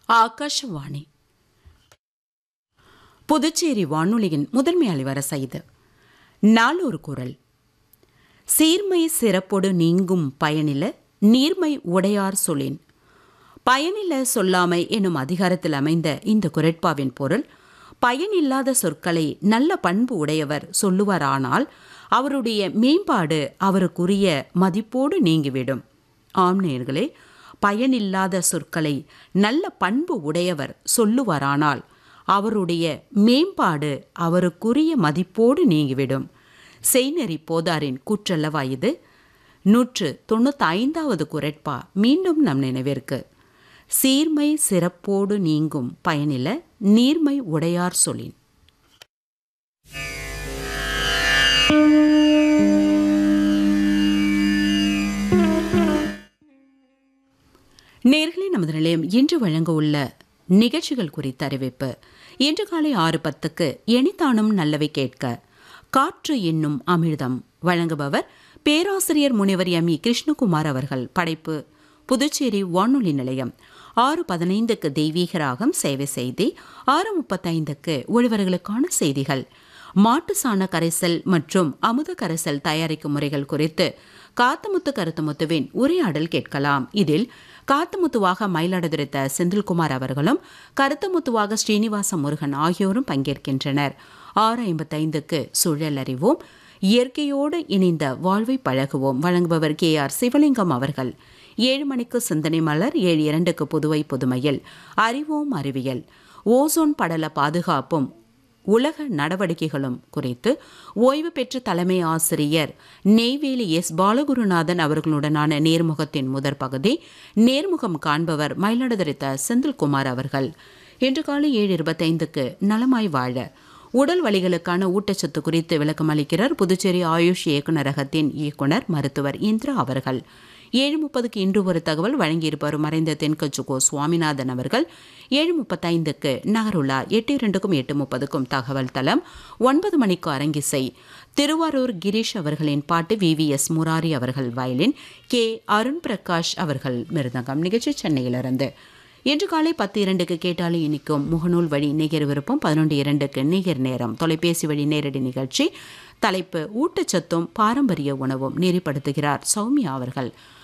ஆகாஷவாணி புதுச்சேரி வானொலியின் முதன்மை அலைவரசை இது நாளொரு குரல் சீர்மை சிறப்பொடு நீங்கும் பயனில நீர்மை உடையார் சொலின் பயனில சொல்லாமை எனும் அதிகாரத்தில் அமைந்த இந்த குரட்பாவின் பொருள் பயனில்லாத சொற்களை நல்ல பண்பு உடையவர் சொல்லுவாரானால் அவருடைய மேம்பாடு அவருக்குரிய மதிப்போடு நீங்கிவிடும் ஆம் நேர்களே பயனில்லாத சொற்களை நல்ல பண்பு உடையவர் சொல்லுவாரானால் அவருடைய மேம்பாடு அவருக்குரிய மதிப்போடு நீங்கிவிடும் செய்நெறி போதாரின் கூற்றல்லவா இது நூற்று தொண்ணூற்றி ஐந்தாவது குரட்பா மீண்டும் நம் நினைவிற்கு சீர்மை சிறப்போடு நீங்கும் பயனில நீர்மை உடையார் சொலின் நேர்களே நமது நிலையம் இன்று வழங்க உள்ள நிகழ்ச்சிகள் குறித்த அறிவிப்பு இன்று காலை ஆறு பத்துக்கு எணித்தானும் நல்லவை கேட்க காற்று என்னும் அமிர்தம் வழங்குபவர் பேராசிரியர் முனைவர் எம் இ கிருஷ்ணகுமார் அவர்கள் படைப்பு புதுச்சேரி வானொலி நிலையம் ஆறு பதினைந்துக்கு தெய்வீக ராகம் சேவை செய்தி ஆறு முப்பத்தைந்துக்கு ஒழிவர்களுக்கான செய்திகள் மாட்டு சாண கரைசல் மற்றும் அமுத கரைசல் தயாரிக்கும் முறைகள் குறித்து காத்தமுத்து கருத்துமுத்துவின் உரையாடல் கேட்கலாம் இதில் காத்தமுத்துவாக மயிலாடுதுறைத்த செந்தில்குமார் அவர்களும் கருத்தமுத்துவாக ஸ்ரீனிவாச முருகன் ஆகியோரும் பங்கேற்கின்றனர் ஆறு ஐம்பத்தைந்துக்கு சூழல் அறிவோம் இயற்கையோடு இணைந்த வாழ்வை பழகுவோம் வழங்குபவர் கே ஆர் சிவலிங்கம் அவர்கள் ஏழு மணிக்கு சிந்தனை மலர் ஏழு இரண்டுக்கு புதுவை புதுமையில் அறிவோம் அறிவியல் ஓசோன் படல பாதுகாப்பும் உலக நடவடிக்கைகளும் குறித்து ஓய்வு பெற்ற தலைமை ஆசிரியர் நெய்வேலி எஸ் பாலகுருநாதன் அவர்களுடனான நேர்முகத்தின் முதற் பகுதி நேர்முகம் காண்பவர் மயிலாடுதுறைத்த செந்தில்குமார் அவர்கள் இன்று காலை ஏழு இருபத்தைந்துக்கு நலமாய் வாழ உடல் வலிகளுக்கான ஊட்டச்சத்து குறித்து விளக்கம் அளிக்கிறார் புதுச்சேரி ஆயுஷ் இயக்குநரகத்தின் இயக்குனர் மருத்துவர் இந்திரா அவர்கள் ஏழு முப்பதுக்கு இன்று ஒரு தகவல் வழங்கியிருப்பார் மறைந்த தென்கச்சுகோ சுவாமிநாதன் அவர்கள் ஏழு முப்பத்தைந்துக்கு நகருலா எட்டு இரண்டுக்கும் எட்டு முப்பதுக்கும் தகவல் தளம் ஒன்பது மணிக்கு அரங்கிசை திருவாரூர் கிரீஷ் அவர்களின் பாட்டு வி வி எஸ் முராரி அவர்கள் வயலின் கே அருண் பிரகாஷ் அவர்கள் மிருதங்கம் நிகழ்ச்சி சென்னையிலிருந்து இன்று காலை பத்து இரண்டுக்கு கேட்டாலும் இனிக்கும் முகநூல் வழி நிகர் விருப்பம் பதினொன்று இரண்டுக்கு நிகர் நேரம் தொலைபேசி வழி நேரடி நிகழ்ச்சி தலைப்பு ஊட்டச்சத்தும் பாரம்பரிய உணவும் நெறிப்படுத்துகிறார் சௌமியா அவர்கள்